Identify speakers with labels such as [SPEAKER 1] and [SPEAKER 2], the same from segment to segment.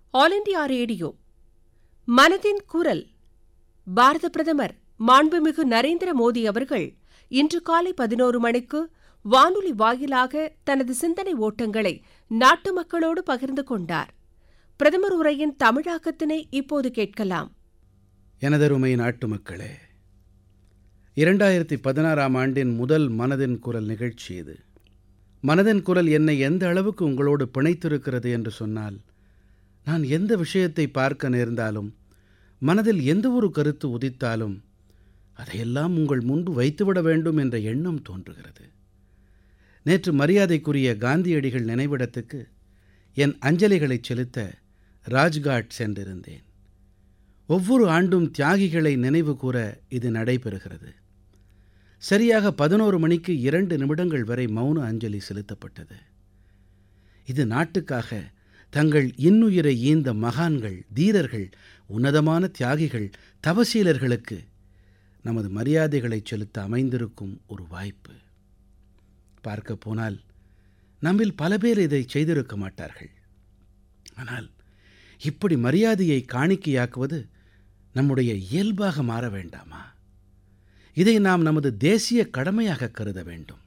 [SPEAKER 1] all India radio மனதின் குரல் பாரத பிரதமர் மாண்புமிகு நரேந்திர மோடி அவர்கள் இன்று காலை பதினோரு மணிக்கு வானொலி வாயிலாக தனது சிந்தனை ஓட்டங்களை நாட்டு மக்களோடு பகிர்ந்து கொண்டார் பிரதமர் உரையின் தமிழாக்கத்தினை இப்போது கேட்கலாம்
[SPEAKER 2] எனதருமை நாட்டு மக்களே இரண்டாயிரத்தி பதினாறாம் ஆண்டின் முதல் மனதின் குரல் நிகழ்ச்சி இது மனதின் குரல் என்னை எந்த அளவுக்கு உங்களோடு பிணைத்திருக்கிறது என்று சொன்னால் நான் எந்த விஷயத்தை பார்க்க நேர்ந்தாலும் மனதில் எந்த ஒரு கருத்து உதித்தாலும் அதையெல்லாம் உங்கள் முன்பு வைத்துவிட வேண்டும் என்ற எண்ணம் தோன்றுகிறது நேற்று மரியாதைக்குரிய காந்தியடிகள் நினைவிடத்துக்கு என் அஞ்சலிகளைச் செலுத்த ராஜ்காட் சென்றிருந்தேன் ஒவ்வொரு ஆண்டும் தியாகிகளை நினைவு கூற இது நடைபெறுகிறது சரியாக பதினோரு மணிக்கு இரண்டு நிமிடங்கள் வரை மௌன அஞ்சலி செலுத்தப்பட்டது இது நாட்டுக்காக தங்கள் இன்னுயிரை ஈந்த மகான்கள் தீரர்கள் உன்னதமான தியாகிகள் தவசீலர்களுக்கு நமது மரியாதைகளைச் செலுத்த அமைந்திருக்கும் ஒரு வாய்ப்பு பார்க்கப் போனால் நம்மில் பல பேர் இதை செய்திருக்க மாட்டார்கள் ஆனால் இப்படி மரியாதையை காணிக்கையாக்குவது நம்முடைய இயல்பாக மாற வேண்டாமா இதை நாம் நமது தேசிய கடமையாக கருத வேண்டும்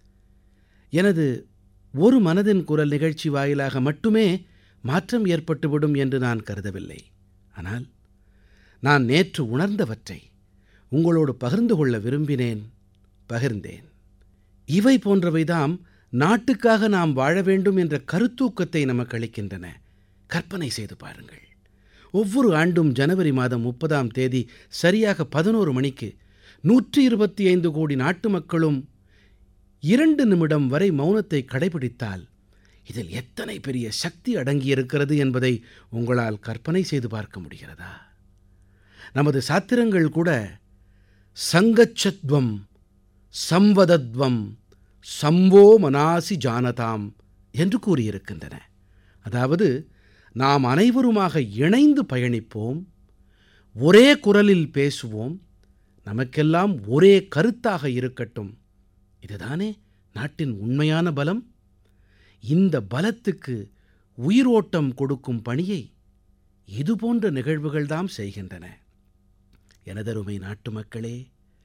[SPEAKER 2] எனது ஒரு மனதின் குரல் நிகழ்ச்சி வாயிலாக மட்டுமே மாற்றம் ஏற்பட்டுவிடும் என்று நான் கருதவில்லை ஆனால் நான் நேற்று உணர்ந்தவற்றை உங்களோடு பகிர்ந்து கொள்ள விரும்பினேன் பகிர்ந்தேன் இவை போன்றவைதாம் நாட்டுக்காக நாம் வாழ வேண்டும் என்ற கருத்தூக்கத்தை நமக்கு அளிக்கின்றன கற்பனை செய்து பாருங்கள் ஒவ்வொரு ஆண்டும் ஜனவரி மாதம் முப்பதாம் தேதி சரியாக பதினோரு மணிக்கு நூற்றி இருபத்தி ஐந்து கோடி நாட்டு மக்களும் இரண்டு நிமிடம் வரை மௌனத்தை கடைபிடித்தால் இதில் எத்தனை பெரிய சக்தி அடங்கியிருக்கிறது என்பதை உங்களால் கற்பனை செய்து பார்க்க முடிகிறதா நமது சாத்திரங்கள் கூட சங்கச்சத்வம் சம்வதத்வம் சம்போ மனாசி ஜானதாம் என்று கூறியிருக்கின்றன அதாவது நாம் அனைவருமாக இணைந்து பயணிப்போம் ஒரே குரலில் பேசுவோம் நமக்கெல்லாம் ஒரே கருத்தாக இருக்கட்டும் இதுதானே நாட்டின் உண்மையான பலம் இந்த பலத்துக்கு உயிரோட்டம் கொடுக்கும் பணியை இதுபோன்ற நிகழ்வுகள்தாம் செய்கின்றன எனதருமை நாட்டு மக்களே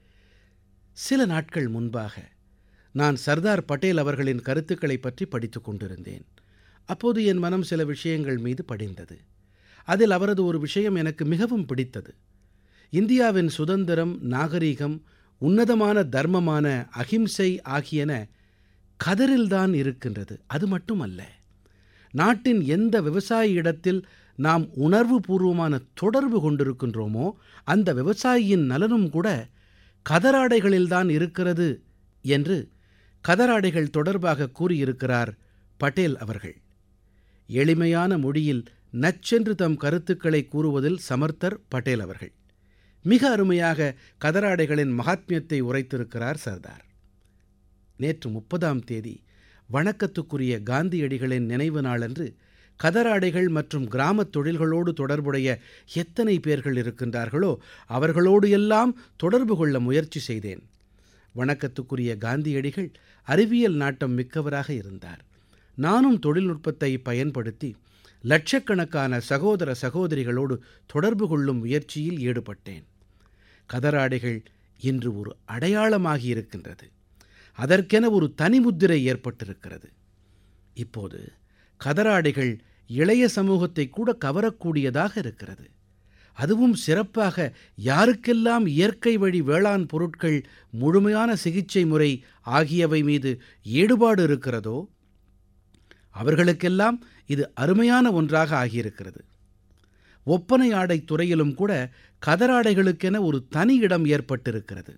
[SPEAKER 2] சில நாட்கள் முன்பாக நான் சர்தார் பட்டேல் அவர்களின் கருத்துக்களைப் பற்றி படித்துக் கொண்டிருந்தேன் அப்போது என் மனம் சில விஷயங்கள் மீது படிந்தது அதில் அவரது ஒரு விஷயம் எனக்கு மிகவும் பிடித்தது இந்தியாவின் சுதந்திரம் நாகரீகம் உன்னதமான தர்மமான அகிம்சை ஆகியன கதரில்தான் இருக்கின்றது அது மட்டுமல்ல நாட்டின் எந்த விவசாயி இடத்தில் நாம் உணர்வுபூர்வமான தொடர்பு கொண்டிருக்கின்றோமோ அந்த விவசாயியின் நலனும் கூட கதராடைகளில்தான் இருக்கிறது என்று கதராடைகள் தொடர்பாக கூறியிருக்கிறார் பட்டேல் அவர்கள் எளிமையான மொழியில் நச்சென்று தம் கருத்துக்களை கூறுவதில் சமர்த்தர் பட்டேல் அவர்கள் மிக அருமையாக கதராடைகளின் மகாத்மியத்தை உரைத்திருக்கிறார் சர்தார் நேற்று முப்பதாம் தேதி வணக்கத்துக்குரிய காந்தியடிகளின் நினைவு நாளன்று கதராடைகள் மற்றும் கிராமத் தொழில்களோடு தொடர்புடைய எத்தனை பேர்கள் இருக்கின்றார்களோ அவர்களோடு எல்லாம் தொடர்பு கொள்ள முயற்சி செய்தேன் வணக்கத்துக்குரிய காந்தியடிகள் அறிவியல் நாட்டம் மிக்கவராக இருந்தார் நானும் தொழில்நுட்பத்தை பயன்படுத்தி லட்சக்கணக்கான சகோதர சகோதரிகளோடு தொடர்பு கொள்ளும் முயற்சியில் ஈடுபட்டேன் கதராடைகள் இன்று ஒரு அடையாளமாகி இருக்கின்றது அதற்கென ஒரு தனிமுத்திரை ஏற்பட்டிருக்கிறது இப்போது கதராடைகள் இளைய சமூகத்தை கூட கவரக்கூடியதாக இருக்கிறது அதுவும் சிறப்பாக யாருக்கெல்லாம் இயற்கை வழி வேளாண் பொருட்கள் முழுமையான சிகிச்சை முறை ஆகியவை மீது ஈடுபாடு இருக்கிறதோ அவர்களுக்கெல்லாம் இது அருமையான ஒன்றாக ஆகியிருக்கிறது ஒப்பனை ஆடைத் துறையிலும் கூட கதராடைகளுக்கென ஒரு தனி இடம் ஏற்பட்டிருக்கிறது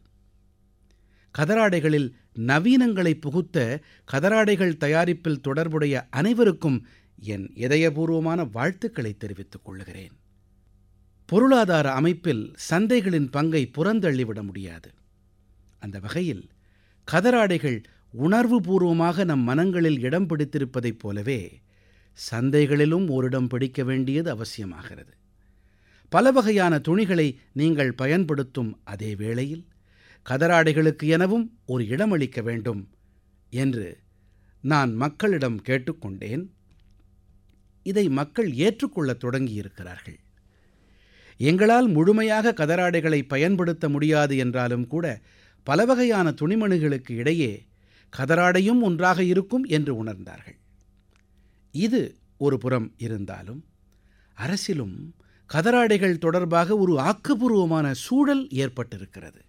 [SPEAKER 2] கதராடைகளில் நவீனங்களை புகுத்த கதராடைகள் தயாரிப்பில் தொடர்புடைய அனைவருக்கும் என் இதயபூர்வமான வாழ்த்துக்களை தெரிவித்துக் கொள்கிறேன் பொருளாதார அமைப்பில் சந்தைகளின் பங்கை புறந்தள்ளிவிட முடியாது அந்த வகையில் கதராடைகள் உணர்வுபூர்வமாக நம் மனங்களில் இடம் பிடித்திருப்பதைப் போலவே சந்தைகளிலும் ஓரிடம் பிடிக்க வேண்டியது அவசியமாகிறது பல வகையான துணிகளை நீங்கள் பயன்படுத்தும் அதே வேளையில் கதராடைகளுக்கு எனவும் ஒரு இடமளிக்க வேண்டும் என்று நான் மக்களிடம் கேட்டுக்கொண்டேன் இதை மக்கள் ஏற்றுக்கொள்ளத் தொடங்கியிருக்கிறார்கள் எங்களால் முழுமையாக கதராடைகளை பயன்படுத்த முடியாது என்றாலும் கூட பல வகையான துணிமணிகளுக்கு இடையே கதராடையும் ஒன்றாக இருக்கும் என்று உணர்ந்தார்கள் இது ஒரு புறம் இருந்தாலும் அரசிலும் கதராடைகள் தொடர்பாக ஒரு ஆக்கப்பூர்வமான சூழல் ஏற்பட்டிருக்கிறது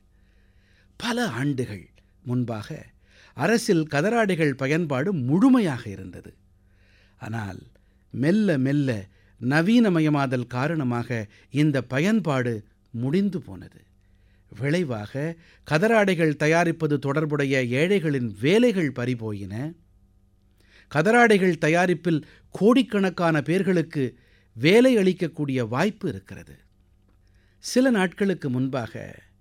[SPEAKER 2] பல ஆண்டுகள் முன்பாக அரசில் கதராடைகள் பயன்பாடு முழுமையாக இருந்தது ஆனால் மெல்ல மெல்ல நவீனமயமாதல் காரணமாக இந்த பயன்பாடு முடிந்து போனது விளைவாக கதராடைகள் தயாரிப்பது தொடர்புடைய ஏழைகளின் வேலைகள் பறிபோயின கதராடைகள் தயாரிப்பில் கோடிக்கணக்கான பேர்களுக்கு வேலை அளிக்கக்கூடிய வாய்ப்பு இருக்கிறது சில நாட்களுக்கு முன்பாக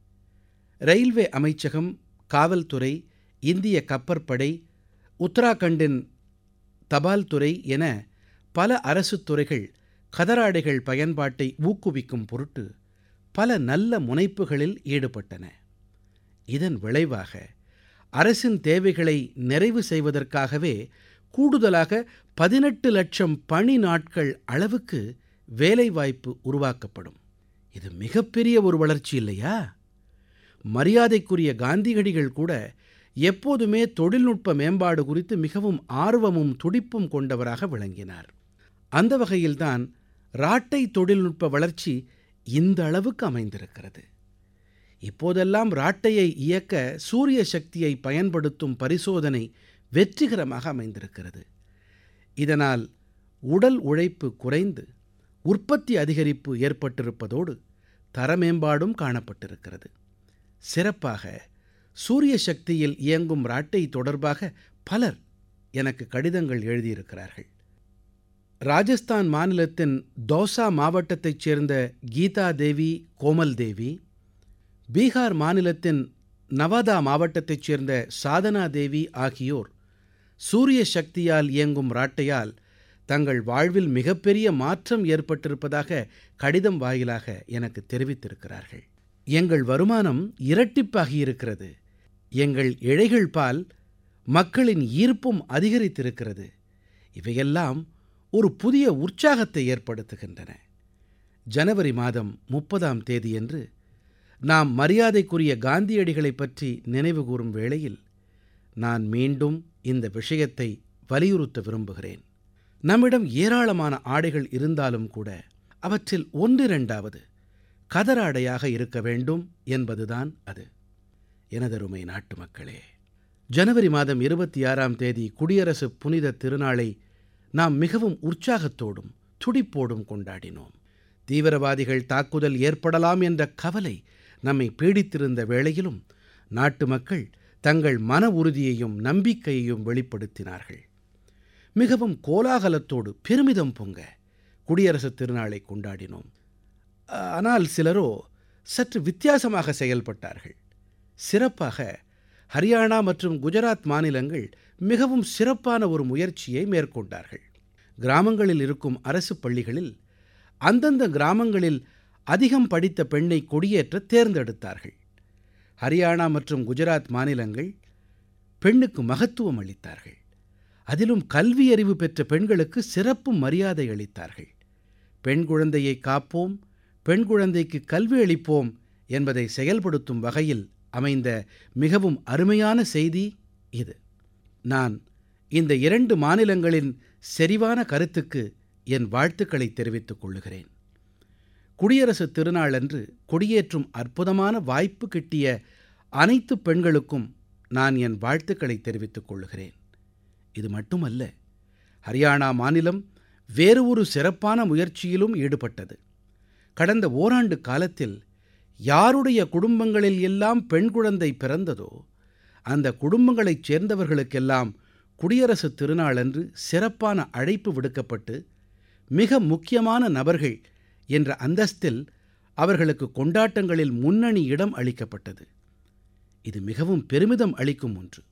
[SPEAKER 2] ரயில்வே அமைச்சகம் காவல்துறை இந்திய கப்பற்படை உத்தராகண்டின் தபால் துறை என பல அரசுத் துறைகள் கதராடைகள் பயன்பாட்டை ஊக்குவிக்கும் பொருட்டு பல நல்ல முனைப்புகளில் ஈடுபட்டன இதன் விளைவாக அரசின் தேவைகளை நிறைவு செய்வதற்காகவே கூடுதலாக பதினெட்டு லட்சம் பணி நாட்கள் அளவுக்கு வேலைவாய்ப்பு உருவாக்கப்படும் இது மிகப்பெரிய ஒரு வளர்ச்சி இல்லையா மரியாதைக்குரிய காந்தியடிகள் கூட எப்போதுமே தொழில்நுட்ப மேம்பாடு குறித்து மிகவும் ஆர்வமும் துடிப்பும் கொண்டவராக விளங்கினார் அந்த வகையில்தான் ராட்டை தொழில்நுட்ப வளர்ச்சி இந்த அளவுக்கு அமைந்திருக்கிறது இப்போதெல்லாம் ராட்டையை இயக்க சூரிய சக்தியை பயன்படுத்தும் பரிசோதனை வெற்றிகரமாக அமைந்திருக்கிறது இதனால் உடல் உழைப்பு குறைந்து உற்பத்தி அதிகரிப்பு ஏற்பட்டிருப்பதோடு தரமேம்பாடும் காணப்பட்டிருக்கிறது சிறப்பாக சூரிய சக்தியில் இயங்கும் ராட்டை தொடர்பாக பலர் எனக்கு கடிதங்கள் எழுதியிருக்கிறார்கள் ராஜஸ்தான் மாநிலத்தின் தோசா மாவட்டத்தைச் சேர்ந்த கீதா தேவி கோமல் தேவி பீகார் மாநிலத்தின் நவாதா மாவட்டத்தைச் சேர்ந்த சாதனா தேவி ஆகியோர் சூரிய சக்தியால் இயங்கும் ராட்டையால் தங்கள் வாழ்வில் மிகப்பெரிய மாற்றம் ஏற்பட்டிருப்பதாக கடிதம் வாயிலாக எனக்கு தெரிவித்திருக்கிறார்கள் எங்கள் வருமானம் இரட்டிப்பாகியிருக்கிறது எங்கள் இழைகள் பால் மக்களின் ஈர்ப்பும் அதிகரித்திருக்கிறது இவையெல்லாம் ஒரு புதிய உற்சாகத்தை ஏற்படுத்துகின்றன ஜனவரி மாதம் முப்பதாம் தேதியன்று நாம் மரியாதைக்குரிய காந்தியடிகளைப் பற்றி நினைவுகூரும் வேளையில் நான் மீண்டும் இந்த விஷயத்தை வலியுறுத்த விரும்புகிறேன் நம்மிடம் ஏராளமான ஆடைகள் இருந்தாலும் கூட அவற்றில் ஒன்றிரண்டாவது கதராடையாக இருக்க வேண்டும் என்பதுதான் அது எனதருமை நாட்டு மக்களே ஜனவரி மாதம் இருபத்தி ஆறாம் தேதி குடியரசு புனித திருநாளை நாம் மிகவும் உற்சாகத்தோடும் துடிப்போடும் கொண்டாடினோம் தீவிரவாதிகள் தாக்குதல் ஏற்படலாம் என்ற கவலை நம்மை பீடித்திருந்த வேளையிலும் நாட்டு மக்கள் தங்கள் மன உறுதியையும் நம்பிக்கையையும் வெளிப்படுத்தினார்கள் மிகவும் கோலாகலத்தோடு பெருமிதம் பொங்க குடியரசுத் திருநாளை கொண்டாடினோம் ஆனால் சிலரோ சற்று வித்தியாசமாக செயல்பட்டார்கள் சிறப்பாக ஹரியானா மற்றும் குஜராத் மாநிலங்கள் மிகவும் சிறப்பான ஒரு முயற்சியை மேற்கொண்டார்கள் கிராமங்களில் இருக்கும் அரசு பள்ளிகளில் அந்தந்த கிராமங்களில் அதிகம் படித்த பெண்ணை கொடியேற்ற தேர்ந்தெடுத்தார்கள் ஹரியானா மற்றும் குஜராத் மாநிலங்கள் பெண்ணுக்கு மகத்துவம் அளித்தார்கள் அதிலும் கல்வி அறிவு பெற்ற பெண்களுக்கு சிறப்பு மரியாதை அளித்தார்கள் பெண் குழந்தையை காப்போம் பெண் குழந்தைக்கு கல்வி அளிப்போம் என்பதை செயல்படுத்தும் வகையில் அமைந்த மிகவும் அருமையான செய்தி இது நான் இந்த இரண்டு மாநிலங்களின் செறிவான கருத்துக்கு என் வாழ்த்துக்களை தெரிவித்துக் கொள்ளுகிறேன் குடியரசுத் திருநாளன்று கொடியேற்றும் அற்புதமான வாய்ப்பு கிட்டிய அனைத்து பெண்களுக்கும் நான் என் வாழ்த்துக்களை தெரிவித்துக் கொள்ளுகிறேன் இது மட்டுமல்ல ஹரியானா மாநிலம் வேறு ஒரு சிறப்பான முயற்சியிலும் ஈடுபட்டது கடந்த ஓராண்டு காலத்தில் யாருடைய குடும்பங்களில் எல்லாம் பெண் குழந்தை பிறந்ததோ அந்த குடும்பங்களைச் சேர்ந்தவர்களுக்கெல்லாம் குடியரசுத் திருநாளன்று சிறப்பான அழைப்பு விடுக்கப்பட்டு மிக முக்கியமான நபர்கள் என்ற அந்தஸ்தில் அவர்களுக்கு கொண்டாட்டங்களில் முன்னணி இடம் அளிக்கப்பட்டது இது மிகவும் பெருமிதம் அளிக்கும் ஒன்று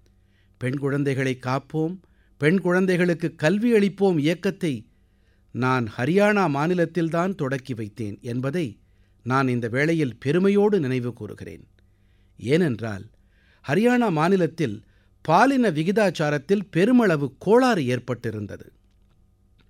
[SPEAKER 2] பெண் குழந்தைகளை காப்போம் பெண் குழந்தைகளுக்கு கல்வி அளிப்போம் இயக்கத்தை நான் ஹரியானா மாநிலத்தில்தான் தொடக்கி வைத்தேன் என்பதை நான் இந்த வேளையில் பெருமையோடு நினைவு கூறுகிறேன் ஏனென்றால் ஹரியானா மாநிலத்தில் பாலின விகிதாச்சாரத்தில் பெருமளவு கோளாறு ஏற்பட்டிருந்தது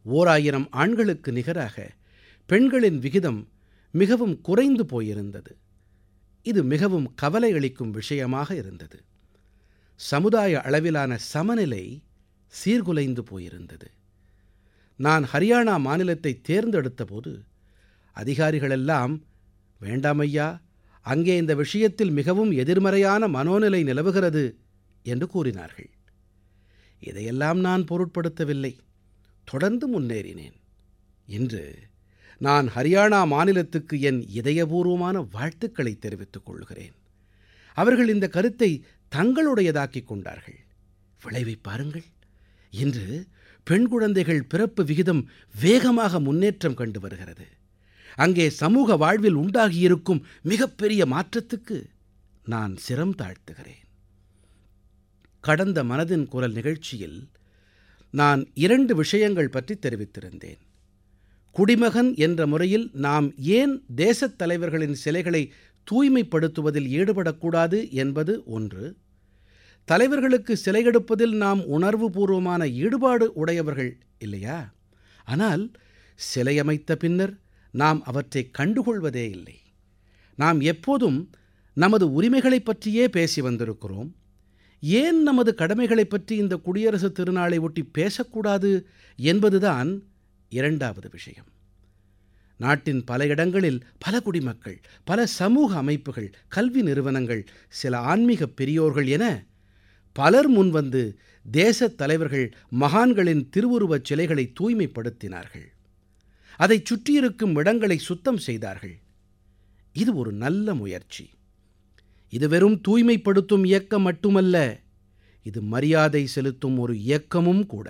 [SPEAKER 2] ஓர் ஆயிரம் ஆண்களுக்கு நிகராக பெண்களின் விகிதம் மிகவும் குறைந்து போயிருந்தது இது மிகவும் கவலை அளிக்கும் விஷயமாக இருந்தது சமுதாய அளவிலான சமநிலை சீர்குலைந்து போயிருந்தது நான் ஹரியானா மாநிலத்தை தேர்ந்தெடுத்த போது அதிகாரிகளெல்லாம் வேண்டாம் ஐயா அங்கே இந்த விஷயத்தில் மிகவும் எதிர்மறையான மனோநிலை நிலவுகிறது என்று கூறினார்கள் இதையெல்லாம் நான் பொருட்படுத்தவில்லை தொடர்ந்து முன்னேறினேன் இன்று நான் ஹரியானா மாநிலத்துக்கு என் இதயபூர்வமான வாழ்த்துக்களை தெரிவித்துக் கொள்கிறேன் அவர்கள் இந்த கருத்தை தங்களுடையதாக்கிக் கொண்டார்கள் விளைவை பாருங்கள் இன்று பெண் குழந்தைகள் பிறப்பு விகிதம் வேகமாக முன்னேற்றம் கண்டு வருகிறது அங்கே சமூக வாழ்வில் உண்டாகியிருக்கும் மிகப்பெரிய மாற்றத்துக்கு நான் சிரம் தாழ்த்துகிறேன் கடந்த மனதின் குரல் நிகழ்ச்சியில் நான் இரண்டு விஷயங்கள் பற்றி தெரிவித்திருந்தேன் குடிமகன் என்ற முறையில் நாம் ஏன் தேசத் தலைவர்களின் சிலைகளை தூய்மைப்படுத்துவதில் ஈடுபடக்கூடாது என்பது ஒன்று தலைவர்களுக்கு சிலை எடுப்பதில் நாம் உணர்வுபூர்வமான ஈடுபாடு உடையவர்கள் இல்லையா ஆனால் சிலையமைத்த பின்னர் நாம் அவற்றை கண்டுகொள்வதே இல்லை நாம் எப்போதும் நமது உரிமைகளைப் பற்றியே பேசி வந்திருக்கிறோம் ஏன் நமது கடமைகளைப் பற்றி இந்த குடியரசு திருநாளை ஒட்டி பேசக்கூடாது என்பதுதான் இரண்டாவது விஷயம் நாட்டின் பல இடங்களில் பல குடிமக்கள் பல சமூக அமைப்புகள் கல்வி நிறுவனங்கள் சில ஆன்மீக பெரியோர்கள் என பலர் முன்வந்து தேசத் தலைவர்கள் மகான்களின் திருவுருவச் சிலைகளை தூய்மைப்படுத்தினார்கள் அதைச் சுற்றியிருக்கும் இடங்களை சுத்தம் செய்தார்கள் இது ஒரு நல்ல முயற்சி இது வெறும் தூய்மைப்படுத்தும் இயக்கம் மட்டுமல்ல இது மரியாதை செலுத்தும் ஒரு இயக்கமும் கூட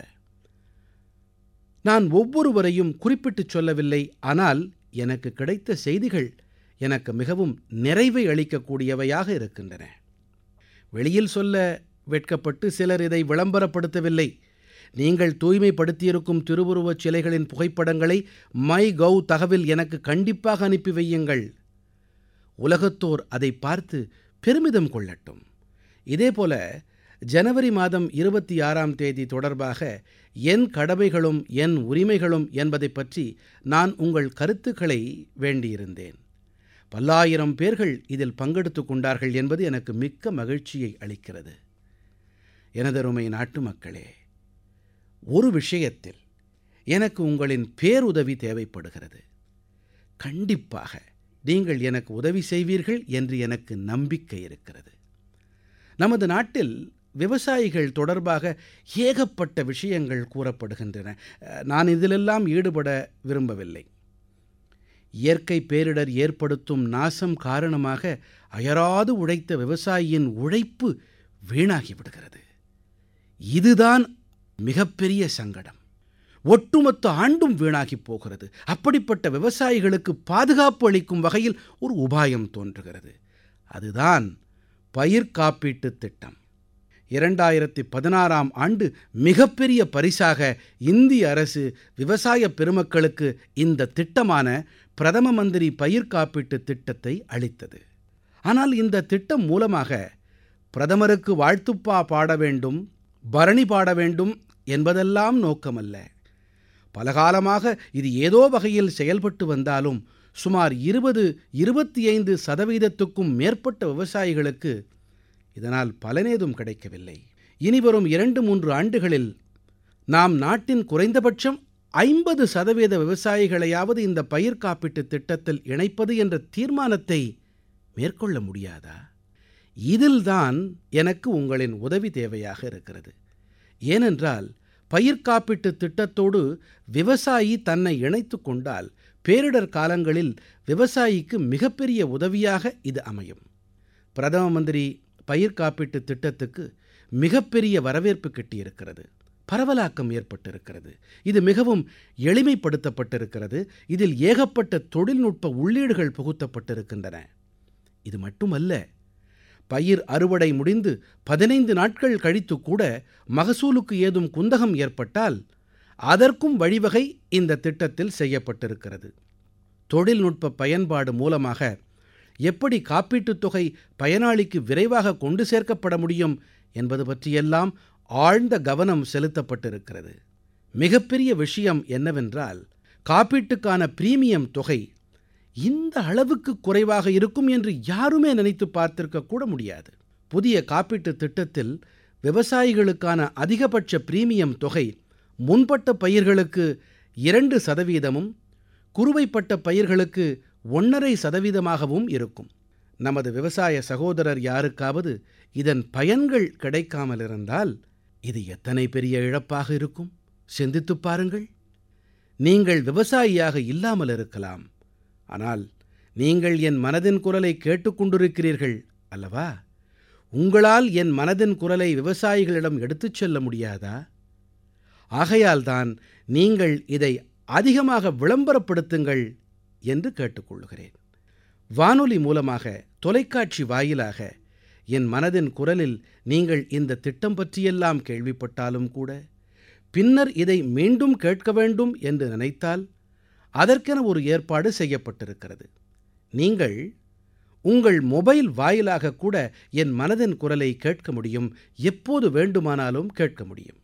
[SPEAKER 2] நான் ஒவ்வொருவரையும் குறிப்பிட்டுச் சொல்லவில்லை ஆனால் எனக்கு கிடைத்த செய்திகள் எனக்கு மிகவும் நிறைவை அளிக்கக்கூடியவையாக இருக்கின்றன வெளியில் சொல்ல வெட்கப்பட்டு சிலர் இதை விளம்பரப்படுத்தவில்லை நீங்கள் தூய்மைப்படுத்தியிருக்கும் திருவுருவச் சிலைகளின் புகைப்படங்களை மை கவ் தகவில் எனக்கு கண்டிப்பாக அனுப்பி வையுங்கள் உலகத்தோர் அதை பார்த்து பெருமிதம் கொள்ளட்டும் இதேபோல ஜனவரி மாதம் இருபத்தி ஆறாம் தேதி தொடர்பாக என் கடமைகளும் என் உரிமைகளும் என்பதைப் பற்றி நான் உங்கள் கருத்துக்களை வேண்டியிருந்தேன் பல்லாயிரம் பேர்கள் இதில் பங்கெடுத்துக் கொண்டார்கள் என்பது எனக்கு மிக்க மகிழ்ச்சியை அளிக்கிறது எனதருமை நாட்டு மக்களே ஒரு விஷயத்தில் எனக்கு உங்களின் பேருதவி தேவைப்படுகிறது கண்டிப்பாக நீங்கள் எனக்கு உதவி செய்வீர்கள் என்று எனக்கு நம்பிக்கை இருக்கிறது நமது நாட்டில் விவசாயிகள் தொடர்பாக ஏகப்பட்ட விஷயங்கள் கூறப்படுகின்றன நான் இதிலெல்லாம் ஈடுபட விரும்பவில்லை இயற்கை பேரிடர் ஏற்படுத்தும் நாசம் காரணமாக அயராது உழைத்த விவசாயியின் உழைப்பு வீணாகி விடுகிறது இதுதான் மிகப்பெரிய சங்கடம் ஒட்டுமொத்த ஆண்டும் வீணாகி போகிறது அப்படிப்பட்ட விவசாயிகளுக்கு பாதுகாப்பு அளிக்கும் வகையில் ஒரு உபாயம் தோன்றுகிறது அதுதான் பயிர் காப்பீட்டுத் திட்டம் இரண்டாயிரத்தி பதினாறாம் ஆண்டு மிகப்பெரிய பரிசாக இந்திய அரசு விவசாய பெருமக்களுக்கு இந்த திட்டமான பிரதம மந்திரி பயிர் காப்பீட்டுத் திட்டத்தை அளித்தது ஆனால் இந்த திட்டம் மூலமாக பிரதமருக்கு வாழ்த்துப்பா பாட வேண்டும் பரணி பாட வேண்டும் என்பதெல்லாம் நோக்கமல்ல பலகாலமாக இது ஏதோ வகையில் செயல்பட்டு வந்தாலும் சுமார் இருபது இருபத்தி ஐந்து சதவீதத்துக்கும் மேற்பட்ட விவசாயிகளுக்கு இதனால் பலனேதும் கிடைக்கவில்லை இனிவரும் இரண்டு மூன்று ஆண்டுகளில் நாம் நாட்டின் குறைந்தபட்சம் ஐம்பது சதவீத விவசாயிகளையாவது இந்த பயிர் காப்பீட்டுத் திட்டத்தில் இணைப்பது என்ற தீர்மானத்தை மேற்கொள்ள முடியாதா இதில்தான் எனக்கு உங்களின் உதவி தேவையாக இருக்கிறது ஏனென்றால் பயிர் காப்பீட்டுத் திட்டத்தோடு விவசாயி தன்னை இணைத்து கொண்டால் பேரிடர் காலங்களில் விவசாயிக்கு மிகப்பெரிய உதவியாக இது அமையும் பிரதம மந்திரி பயிர் காப்பீட்டுத் திட்டத்துக்கு மிகப்பெரிய வரவேற்பு கிட்டியிருக்கிறது பரவலாக்கம் ஏற்பட்டிருக்கிறது இது மிகவும் எளிமைப்படுத்தப்பட்டிருக்கிறது இதில் ஏகப்பட்ட தொழில்நுட்ப உள்ளீடுகள் புகுத்தப்பட்டிருக்கின்றன இது மட்டுமல்ல பயிர் அறுவடை முடிந்து பதினைந்து நாட்கள் கழித்து கூட மகசூலுக்கு ஏதும் குந்தகம் ஏற்பட்டால் அதற்கும் வழிவகை இந்த திட்டத்தில் செய்யப்பட்டிருக்கிறது தொழில்நுட்ப பயன்பாடு மூலமாக எப்படி காப்பீட்டுத் தொகை பயனாளிக்கு விரைவாக கொண்டு சேர்க்கப்பட முடியும் என்பது பற்றியெல்லாம் ஆழ்ந்த கவனம் செலுத்தப்பட்டிருக்கிறது மிகப்பெரிய விஷயம் என்னவென்றால் காப்பீட்டுக்கான பிரீமியம் தொகை இந்த அளவுக்கு குறைவாக இருக்கும் என்று யாருமே நினைத்து பார்த்திருக்க கூட முடியாது புதிய காப்பீட்டுத் திட்டத்தில் விவசாயிகளுக்கான அதிகபட்ச பிரீமியம் தொகை முன்பட்ட பயிர்களுக்கு இரண்டு சதவீதமும் குறுவைப்பட்ட பயிர்களுக்கு ஒன்றரை சதவீதமாகவும் இருக்கும் நமது விவசாய சகோதரர் யாருக்காவது இதன் பயன்கள் கிடைக்காமல் இருந்தால் இது எத்தனை பெரிய இழப்பாக இருக்கும் சிந்தித்துப் பாருங்கள் நீங்கள் விவசாயியாக இல்லாமல் இருக்கலாம் ஆனால் நீங்கள் என் மனதின் குரலை கேட்டுக்கொண்டிருக்கிறீர்கள் அல்லவா உங்களால் என் மனதின் குரலை விவசாயிகளிடம் எடுத்துச் செல்ல முடியாதா ஆகையால்தான் நீங்கள் இதை அதிகமாக விளம்பரப்படுத்துங்கள் என்று கேட்டுக்கொள்கிறேன் வானொலி மூலமாக தொலைக்காட்சி வாயிலாக என் மனதின் குரலில் நீங்கள் இந்த திட்டம் பற்றியெல்லாம் கேள்விப்பட்டாலும் கூட பின்னர் இதை மீண்டும் கேட்க வேண்டும் என்று நினைத்தால் அதற்கென ஒரு ஏற்பாடு செய்யப்பட்டிருக்கிறது நீங்கள் உங்கள் மொபைல் வாயிலாக கூட என் மனதின் குரலை கேட்க முடியும் எப்போது வேண்டுமானாலும் கேட்க முடியும்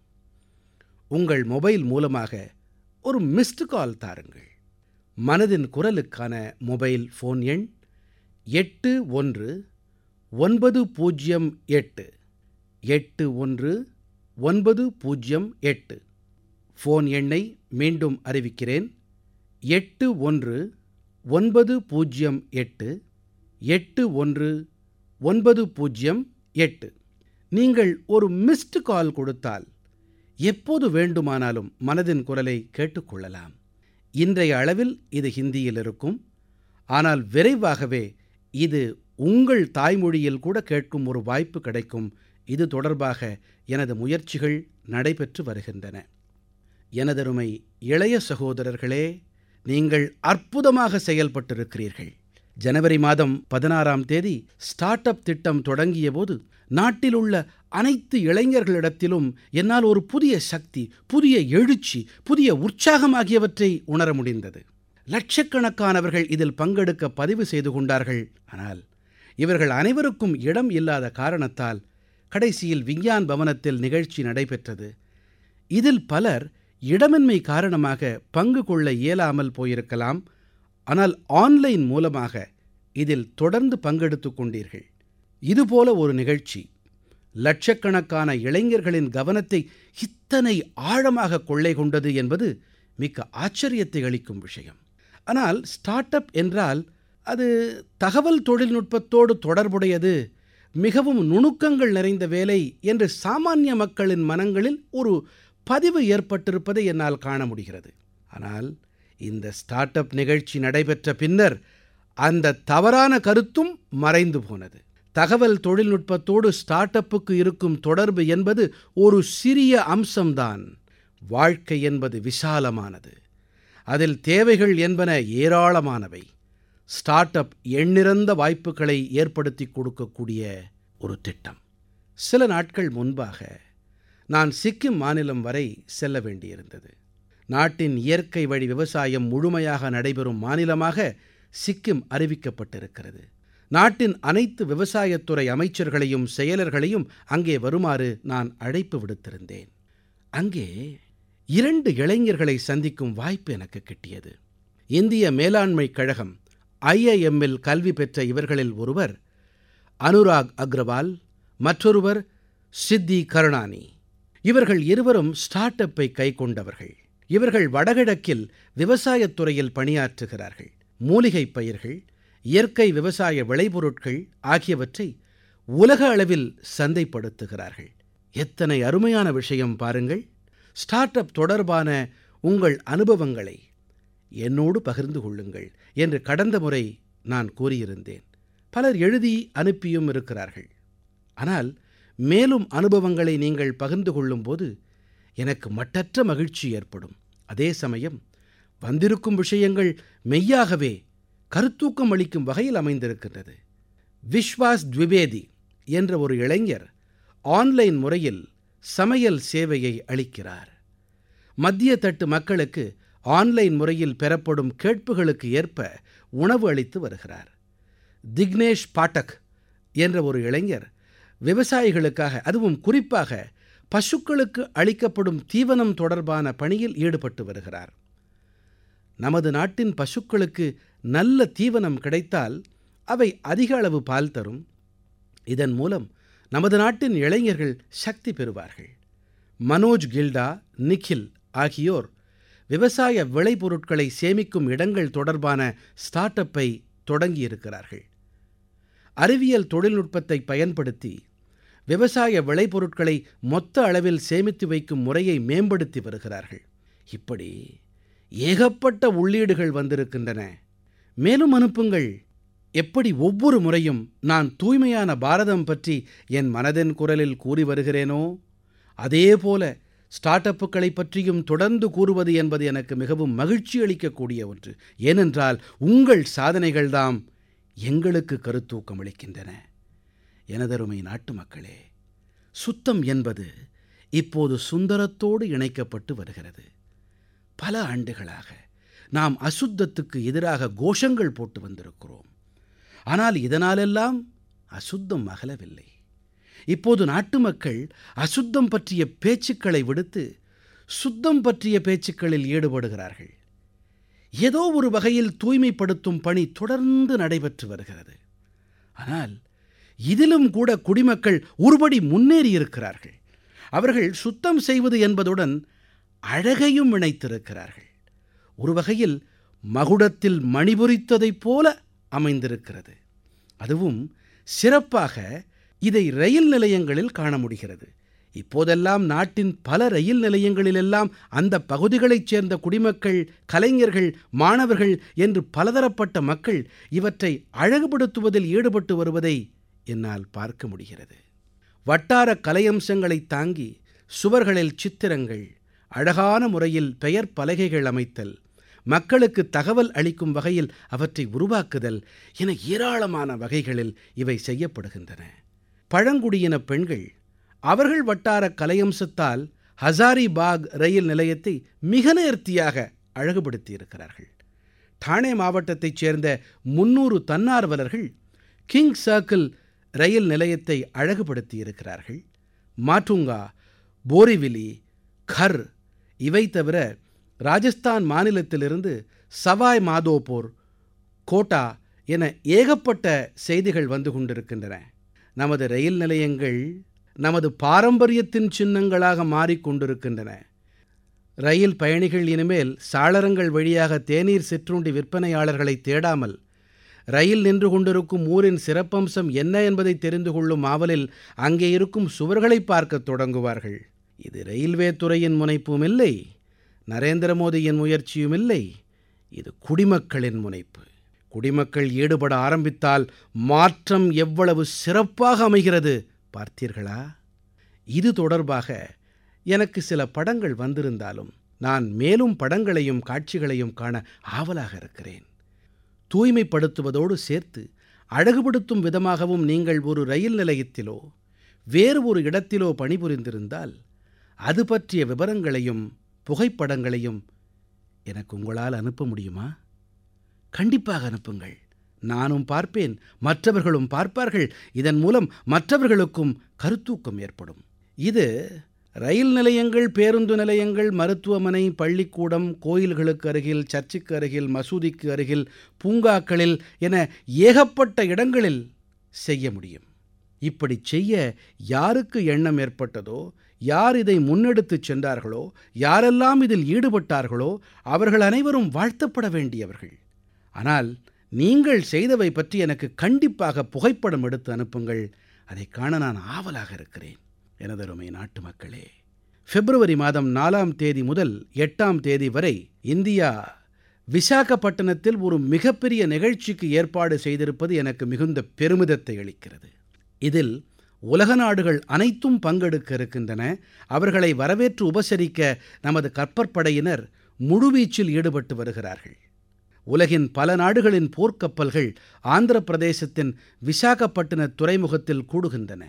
[SPEAKER 2] உங்கள் மொபைல் மூலமாக ஒரு மிஸ்டு கால் தாருங்கள் மனதின் குரலுக்கான மொபைல் ஃபோன் எண் எட்டு ஒன்று ஒன்பது பூஜ்ஜியம் எட்டு எட்டு ஒன்று ஒன்பது பூஜ்ஜியம் எட்டு ஃபோன் எண்ணை மீண்டும் அறிவிக்கிறேன் எட்டு ஒன்று ஒன்பது பூஜ்ஜியம் எட்டு எட்டு ஒன்று ஒன்பது பூஜ்ஜியம் எட்டு நீங்கள் ஒரு மிஸ்டு கால் கொடுத்தால் எப்போது வேண்டுமானாலும் மனதின் குரலை கேட்டுக்கொள்ளலாம் இன்றைய அளவில் இது ஹிந்தியில் இருக்கும் ஆனால் விரைவாகவே இது உங்கள் தாய்மொழியில் கூட கேட்கும் ஒரு வாய்ப்பு கிடைக்கும் இது தொடர்பாக எனது முயற்சிகள் நடைபெற்று வருகின்றன எனதருமை இளைய சகோதரர்களே நீங்கள் அற்புதமாக செயல்பட்டிருக்கிறீர்கள் ஜனவரி மாதம் பதினாறாம் தேதி ஸ்டார்ட் அப் திட்டம் தொடங்கிய போது நாட்டில் உள்ள அனைத்து இளைஞர்களிடத்திலும் என்னால் ஒரு புதிய சக்தி புதிய எழுச்சி புதிய உற்சாகம் ஆகியவற்றை உணர முடிந்தது லட்சக்கணக்கானவர்கள் இதில் பங்கெடுக்க பதிவு செய்து கொண்டார்கள் ஆனால் இவர்கள் அனைவருக்கும் இடம் இல்லாத காரணத்தால் கடைசியில் விஞ்ஞான் பவனத்தில் நிகழ்ச்சி நடைபெற்றது இதில் பலர் இடமின்மை காரணமாக பங்கு கொள்ள இயலாமல் போயிருக்கலாம் ஆனால் ஆன்லைன் மூலமாக இதில் தொடர்ந்து பங்கெடுத்துக் கொண்டீர்கள் இதுபோல ஒரு நிகழ்ச்சி லட்சக்கணக்கான இளைஞர்களின் கவனத்தை இத்தனை ஆழமாக கொள்ளை கொண்டது என்பது மிக்க ஆச்சரியத்தை அளிக்கும் விஷயம் ஆனால் ஸ்டார்ட் அப் என்றால் அது தகவல் தொழில்நுட்பத்தோடு தொடர்புடையது மிகவும் நுணுக்கங்கள் நிறைந்த வேலை என்று சாமானிய மக்களின் மனங்களில் ஒரு பதிவு ஏற்பட்டிருப்பதை என்னால் காண முடிகிறது ஆனால் இந்த ஸ்டார்ட் அப் நிகழ்ச்சி நடைபெற்ற பின்னர் அந்த தவறான கருத்தும் மறைந்து போனது தகவல் தொழில்நுட்பத்தோடு ஸ்டார்ட் அப்புக்கு இருக்கும் தொடர்பு என்பது ஒரு சிறிய அம்சம்தான் வாழ்க்கை என்பது விசாலமானது அதில் தேவைகள் என்பன ஏராளமானவை ஸ்டார்ட் அப் எண்ணிறந்த வாய்ப்புகளை ஏற்படுத்தி கொடுக்கக்கூடிய ஒரு திட்டம் சில நாட்கள் முன்பாக நான் சிக்கிம் மாநிலம் வரை செல்ல வேண்டியிருந்தது நாட்டின் இயற்கை வழி விவசாயம் முழுமையாக நடைபெறும் மாநிலமாக சிக்கிம் அறிவிக்கப்பட்டிருக்கிறது நாட்டின் அனைத்து விவசாயத்துறை அமைச்சர்களையும் செயலர்களையும் அங்கே வருமாறு நான் அழைப்பு விடுத்திருந்தேன் அங்கே இரண்டு இளைஞர்களை சந்திக்கும் வாய்ப்பு எனக்கு கிட்டியது இந்திய மேலாண்மைக் கழகம் ஐஐஎம்மில் கல்வி பெற்ற இவர்களில் ஒருவர் அனுராக் அக்ரவால் மற்றொருவர் சித்தி கருணானி இவர்கள் இருவரும் ஸ்டார்ட் அப்பை கைக்கொண்டவர்கள் இவர்கள் வடகிழக்கில் விவசாயத் துறையில் பணியாற்றுகிறார்கள் மூலிகைப் பயிர்கள் இயற்கை விவசாய விளைபொருட்கள் ஆகியவற்றை உலக அளவில் சந்தைப்படுத்துகிறார்கள் எத்தனை அருமையான விஷயம் பாருங்கள் ஸ்டார்ட் அப் தொடர்பான உங்கள் அனுபவங்களை என்னோடு பகிர்ந்து கொள்ளுங்கள் என்று கடந்த முறை நான் கூறியிருந்தேன் பலர் எழுதி அனுப்பியும் இருக்கிறார்கள் ஆனால் மேலும் அனுபவங்களை நீங்கள் பகிர்ந்து கொள்ளும்போது எனக்கு மட்டற்ற மகிழ்ச்சி ஏற்படும் அதே சமயம் வந்திருக்கும் விஷயங்கள் மெய்யாகவே கருத்தூக்கம் அளிக்கும் வகையில் அமைந்திருக்கின்றது விஸ்வாஸ் த்விவேதி என்ற ஒரு இளைஞர் ஆன்லைன் முறையில் சமையல் சேவையை அளிக்கிறார் மத்திய தட்டு மக்களுக்கு ஆன்லைன் முறையில் பெறப்படும் கேட்புகளுக்கு ஏற்ப உணவு அளித்து வருகிறார் திக்னேஷ் பாட்டக் என்ற ஒரு இளைஞர் விவசாயிகளுக்காக அதுவும் குறிப்பாக பசுக்களுக்கு அளிக்கப்படும் தீவனம் தொடர்பான பணியில் ஈடுபட்டு வருகிறார் நமது நாட்டின் பசுக்களுக்கு நல்ல தீவனம் கிடைத்தால் அவை அதிக அளவு பால் தரும் இதன் மூலம் நமது நாட்டின் இளைஞர்கள் சக்தி பெறுவார்கள் மனோஜ் கில்டா நிখিல் ஆகியோர் விவசாய விளைபொருட்களை சேமிக்கும் இடங்கள் தொடர்பான ஸ்டார்ட் அப்பை தொடங்கியிருக்கிறார்கள் அறிவியல் தொழில்நுட்பத்தை பயன்படுத்தி விவசாய விளைபொருட்களை மொத்த அளவில் சேமித்து வைக்கும் முறையை மேம்படுத்தி வருகிறார்கள் இப்படி ஏகப்பட்ட உள்ளீடுகள் வந்திருக்கின்றன மேலும் அனுப்புங்கள் எப்படி ஒவ்வொரு முறையும் நான் தூய்மையான பாரதம் பற்றி என் மனதின் குரலில் கூறி வருகிறேனோ அதே போல ஸ்டார்ட் அப்புகளை பற்றியும் தொடர்ந்து கூறுவது என்பது எனக்கு மிகவும் மகிழ்ச்சி அளிக்கக்கூடிய ஒன்று ஏனென்றால் உங்கள் சாதனைகள்தாம் எங்களுக்கு கருத்தூக்கம் அளிக்கின்றன எனதருமை நாட்டு மக்களே சுத்தம் என்பது இப்போது சுந்தரத்தோடு இணைக்கப்பட்டு வருகிறது பல ஆண்டுகளாக நாம் அசுத்தத்துக்கு எதிராக கோஷங்கள் போட்டு வந்திருக்கிறோம் ஆனால் இதனாலெல்லாம் அசுத்தம் அகலவில்லை இப்போது நாட்டு மக்கள் அசுத்தம் பற்றிய பேச்சுக்களை விடுத்து சுத்தம் பற்றிய பேச்சுக்களில் ஈடுபடுகிறார்கள் ஏதோ ஒரு வகையில் தூய்மைப்படுத்தும் பணி தொடர்ந்து நடைபெற்று வருகிறது ஆனால் இதிலும் கூட குடிமக்கள் ஒருபடி முன்னேறியிருக்கிறார்கள் அவர்கள் சுத்தம் செய்வது என்பதுடன் அழகையும் இணைத்திருக்கிறார்கள் ஒரு வகையில் மகுடத்தில் மணிபுரித்ததைப் போல அமைந்திருக்கிறது அதுவும் சிறப்பாக இதை ரயில் நிலையங்களில் காண முடிகிறது இப்போதெல்லாம் நாட்டின் பல ரயில் நிலையங்களிலெல்லாம் அந்த பகுதிகளைச் சேர்ந்த குடிமக்கள் கலைஞர்கள் மாணவர்கள் என்று பலதரப்பட்ட மக்கள் இவற்றை அழகுபடுத்துவதில் ஈடுபட்டு வருவதை என்னால் பார்க்க முடிகிறது வட்டார கலையம்சங்களைத் தாங்கி சுவர்களில் சித்திரங்கள் அழகான முறையில் பெயர் பலகைகள் அமைத்தல் மக்களுக்கு தகவல் அளிக்கும் வகையில் அவற்றை உருவாக்குதல் என ஏராளமான வகைகளில் இவை செய்யப்படுகின்றன பழங்குடியின பெண்கள் அவர்கள் வட்டார கலையம்சத்தால் ஹசாரிபாக் ரயில் நிலையத்தை மிக நேர்த்தியாக அழகுபடுத்தியிருக்கிறார்கள் டானே மாவட்டத்தைச் சேர்ந்த முன்னூறு தன்னார்வலர்கள் கிங் சர்க்கிள் ரயில் நிலையத்தை அழகுபடுத்தியிருக்கிறார்கள் மாட்டுங்கா போரிவிலி கர் இவை தவிர ராஜஸ்தான் மாநிலத்திலிருந்து சவாய் மாதோபூர் கோட்டா என ஏகப்பட்ட செய்திகள் வந்து கொண்டிருக்கின்றன நமது ரயில் நிலையங்கள் நமது பாரம்பரியத்தின் சின்னங்களாக மாறிக்கொண்டிருக்கின்றன ரயில் பயணிகள் இனிமேல் சாளரங்கள் வழியாக தேநீர் சிற்றுண்டி விற்பனையாளர்களை தேடாமல் ரயில் நின்று கொண்டிருக்கும் ஊரின் சிறப்பம்சம் என்ன என்பதை தெரிந்து கொள்ளும் ஆவலில் அங்கே இருக்கும் சுவர்களை பார்க்கத் தொடங்குவார்கள் இது ரயில்வே துறையின் முனைப்பும் இல்லை நரேந்திர மோடியின் முயற்சியும் இல்லை இது குடிமக்களின் முனைப்பு குடிமக்கள் ஈடுபட ஆரம்பித்தால் மாற்றம் எவ்வளவு சிறப்பாக அமைகிறது பார்த்தீர்களா இது தொடர்பாக எனக்கு சில படங்கள் வந்திருந்தாலும் நான் மேலும் படங்களையும் காட்சிகளையும் காண ஆவலாக இருக்கிறேன் தூய்மைப்படுத்துவதோடு சேர்த்து அழகுபடுத்தும் விதமாகவும் நீங்கள் ஒரு ரயில் நிலையத்திலோ வேறு ஒரு இடத்திலோ பணிபுரிந்திருந்தால் அது பற்றிய விவரங்களையும் புகைப்படங்களையும் எனக்கு உங்களால் அனுப்ப முடியுமா கண்டிப்பாக அனுப்புங்கள் நானும் பார்ப்பேன் மற்றவர்களும் பார்ப்பார்கள் இதன் மூலம் மற்றவர்களுக்கும் கருத்தூக்கம் ஏற்படும் இது ரயில் நிலையங்கள் பேருந்து நிலையங்கள் மருத்துவமனை பள்ளிக்கூடம் கோயில்களுக்கு அருகில் சர்ச்சுக்கு அருகில் மசூதிக்கு அருகில் பூங்காக்களில் என ஏகப்பட்ட இடங்களில் செய்ய முடியும் இப்படி செய்ய யாருக்கு எண்ணம் ஏற்பட்டதோ யார் இதை முன்னெடுத்துச் சென்றார்களோ யாரெல்லாம் இதில் ஈடுபட்டார்களோ அவர்கள் அனைவரும் வாழ்த்தப்பட வேண்டியவர்கள் ஆனால் நீங்கள் செய்தவை பற்றி எனக்கு கண்டிப்பாக புகைப்படம் எடுத்து அனுப்புங்கள் அதை காண நான் ஆவலாக இருக்கிறேன் எனதருமை நாட்டு மக்களே பிப்ரவரி மாதம் நாலாம் தேதி முதல் எட்டாம் தேதி வரை இந்தியா விசாகப்பட்டினத்தில் ஒரு மிகப்பெரிய நிகழ்ச்சிக்கு ஏற்பாடு செய்திருப்பது எனக்கு மிகுந்த பெருமிதத்தை அளிக்கிறது இதில் உலக நாடுகள் அனைத்தும் பங்கெடுக்க இருக்கின்றன அவர்களை வரவேற்று உபசரிக்க நமது கப்பற்படையினர் முழுவீச்சில் ஈடுபட்டு வருகிறார்கள் உலகின் பல நாடுகளின் போர்க்கப்பல்கள் ஆந்திர பிரதேசத்தின் விசாகப்பட்டின துறைமுகத்தில் கூடுகின்றன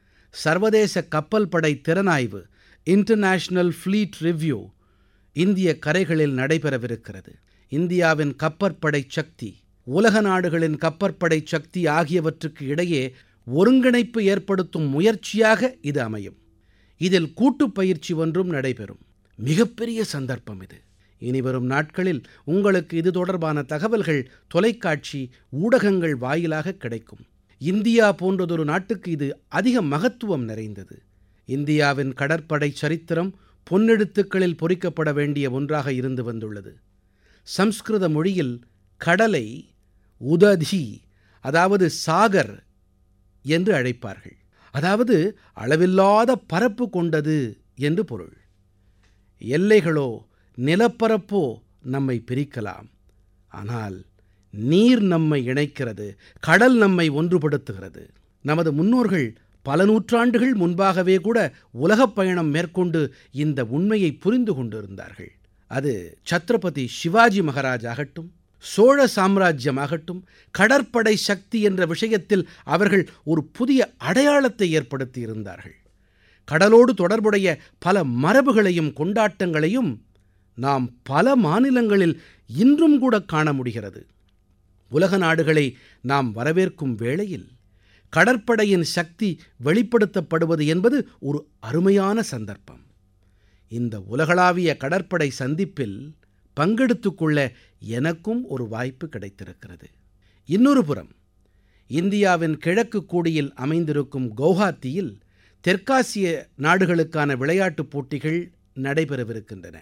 [SPEAKER 2] சர்வதேச கப்பல் படை திறனாய்வு இன்டர்நேஷனல் ஃப்ளீட் ரிவ்யூ இந்திய கரைகளில் நடைபெறவிருக்கிறது இந்தியாவின் கப்பற்படை சக்தி உலக நாடுகளின் கப்பற்படை சக்தி ஆகியவற்றுக்கு இடையே ஒருங்கிணைப்பு ஏற்படுத்தும் முயற்சியாக இது அமையும் இதில் கூட்டுப் பயிற்சி ஒன்றும் நடைபெறும் மிகப்பெரிய சந்தர்ப்பம் இது இனிவரும் நாட்களில் உங்களுக்கு இது தொடர்பான தகவல்கள் தொலைக்காட்சி ஊடகங்கள் வாயிலாக கிடைக்கும் இந்தியா போன்றதொரு நாட்டுக்கு இது அதிக மகத்துவம் நிறைந்தது இந்தியாவின் கடற்படை சரித்திரம் பொன்னெழுத்துக்களில் பொறிக்கப்பட வேண்டிய ஒன்றாக இருந்து வந்துள்ளது சம்ஸ்கிருத மொழியில் கடலை உததி அதாவது சாகர் என்று அழைப்பார்கள் அதாவது அளவில்லாத பரப்பு கொண்டது என்று பொருள் எல்லைகளோ நிலப்பரப்போ நம்மை பிரிக்கலாம் ஆனால் நீர் நம்மை இணைக்கிறது கடல் நம்மை ஒன்றுபடுத்துகிறது நமது முன்னோர்கள் பல நூற்றாண்டுகள் முன்பாகவே கூட உலகப் பயணம் மேற்கொண்டு இந்த உண்மையை புரிந்து கொண்டிருந்தார்கள் அது சத்ரபதி சிவாஜி மகாராஜ் ஆகட்டும் சோழ சாம்ராஜ்யமாகட்டும் கடற்படை சக்தி என்ற விஷயத்தில் அவர்கள் ஒரு புதிய அடையாளத்தை ஏற்படுத்தி இருந்தார்கள் கடலோடு தொடர்புடைய பல மரபுகளையும் கொண்டாட்டங்களையும் நாம் பல மாநிலங்களில் இன்றும் கூட காண முடிகிறது உலக நாடுகளை நாம் வரவேற்கும் வேளையில் கடற்படையின் சக்தி வெளிப்படுத்தப்படுவது என்பது ஒரு அருமையான சந்தர்ப்பம் இந்த உலகளாவிய கடற்படை சந்திப்பில் பங்கெடுத்துக் கொள்ள எனக்கும் ஒரு வாய்ப்பு கிடைத்திருக்கிறது இன்னொரு புறம் இந்தியாவின் கிழக்கு கூடியில் அமைந்திருக்கும் கவுஹாத்தியில் தெற்காசிய நாடுகளுக்கான விளையாட்டுப் போட்டிகள் நடைபெறவிருக்கின்றன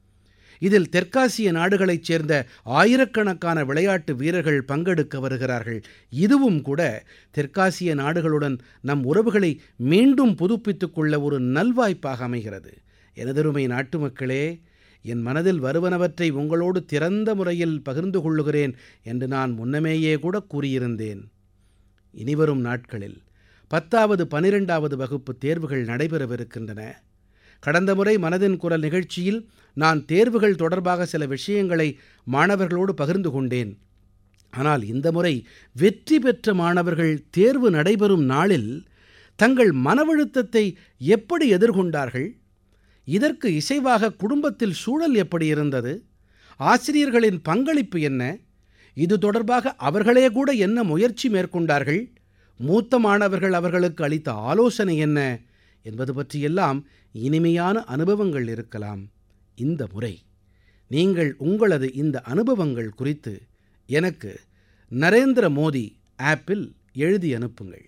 [SPEAKER 2] இதில் தெற்காசிய நாடுகளைச் சேர்ந்த ஆயிரக்கணக்கான விளையாட்டு வீரர்கள் பங்கெடுக்க வருகிறார்கள் இதுவும் கூட தெற்காசிய நாடுகளுடன் நம் உறவுகளை மீண்டும் புதுப்பித்துக் கொள்ள ஒரு நல்வாய்ப்பாக அமைகிறது எனதருமை நாட்டுமக்களே என் மனதில் வருவனவற்றை உங்களோடு திறந்த முறையில் பகிர்ந்து கொள்ளுகிறேன் என்று நான் முன்னமேயே கூட கூறியிருந்தேன் இனிவரும் நாட்களில் பத்தாவது பனிரெண்டாவது வகுப்பு தேர்வுகள் நடைபெறவிருக்கின்றன கடந்த முறை மனதின் குரல் நிகழ்ச்சியில் நான் தேர்வுகள் தொடர்பாக சில விஷயங்களை மாணவர்களோடு பகிர்ந்து கொண்டேன் ஆனால் இந்த முறை வெற்றி பெற்ற மாணவர்கள் தேர்வு நடைபெறும் நாளில் தங்கள் மனவழுத்தத்தை எப்படி எதிர்கொண்டார்கள் இதற்கு இசைவாக குடும்பத்தில் சூழல் எப்படி இருந்தது ஆசிரியர்களின் பங்களிப்பு என்ன இது தொடர்பாக அவர்களே கூட என்ன முயற்சி மேற்கொண்டார்கள் மூத்த மாணவர்கள் அவர்களுக்கு அளித்த ஆலோசனை என்ன என்பது பற்றியெல்லாம் இனிமையான அனுபவங்கள் இருக்கலாம் இந்த முறை நீங்கள் உங்களது இந்த அனுபவங்கள் குறித்து எனக்கு நரேந்திர மோடி ஆப்பில் எழுதி அனுப்புங்கள்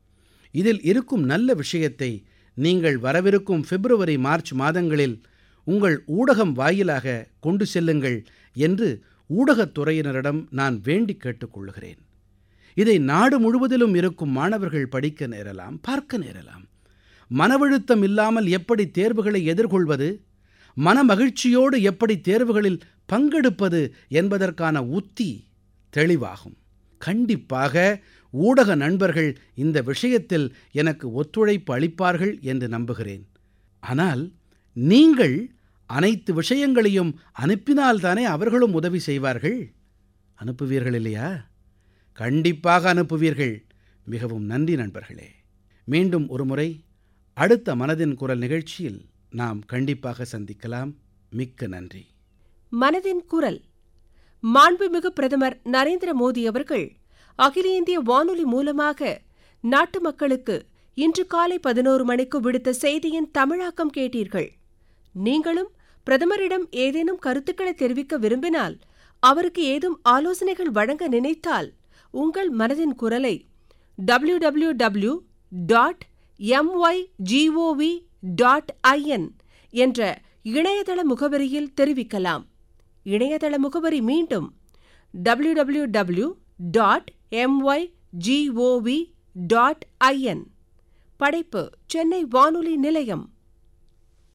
[SPEAKER 2] இதில் இருக்கும் நல்ல விஷயத்தை நீங்கள் வரவிருக்கும் பிப்ரவரி மார்ச் மாதங்களில் உங்கள் ஊடகம் வாயிலாக கொண்டு செல்லுங்கள் என்று ஊடகத் துறையினரிடம் நான் வேண்டிக் கேட்டுக்கொள்கிறேன் இதை நாடு முழுவதிலும் இருக்கும் மாணவர்கள் படிக்க நேரலாம் பார்க்க நேரலாம் மனவழுத்தம் இல்லாமல் எப்படி தேர்வுகளை எதிர்கொள்வது மனமகிழ்ச்சியோடு எப்படி தேர்வுகளில் பங்கெடுப்பது என்பதற்கான உத்தி தெளிவாகும் கண்டிப்பாக ஊடக நண்பர்கள் இந்த விஷயத்தில் எனக்கு ஒத்துழைப்பு அளிப்பார்கள் என்று நம்புகிறேன் ஆனால் நீங்கள் அனைத்து விஷயங்களையும் அனுப்பினால்தானே அவர்களும் உதவி செய்வார்கள் அனுப்புவீர்கள் இல்லையா கண்டிப்பாக அனுப்புவீர்கள் மிகவும் நன்றி நண்பர்களே மீண்டும் ஒரு முறை அடுத்த மனதின் குரல் நிகழ்ச்சியில் நாம் கண்டிப்பாக சந்திக்கலாம் மிக்க நன்றி
[SPEAKER 1] மனதின் குரல் மாண்புமிகு பிரதமர் நரேந்திர மோடி அவர்கள் அகில இந்திய வானொலி மூலமாக நாட்டு மக்களுக்கு இன்று காலை பதினோரு மணிக்கு விடுத்த செய்தியின் தமிழாக்கம் கேட்டீர்கள் நீங்களும் பிரதமரிடம் ஏதேனும் கருத்துக்களை தெரிவிக்க விரும்பினால் அவருக்கு ஏதும் ஆலோசனைகள் வழங்க நினைத்தால் உங்கள் மனதின் குரலை W W W dot M Y G O V dot I N என்ற இணையதள முகவரியில் தெரிவிக்கலாம் இணையதள முகவரி மீண்டும் W W W dot M Y G O V dot I N படைப்பு சென்னை வானொலி நிலையம்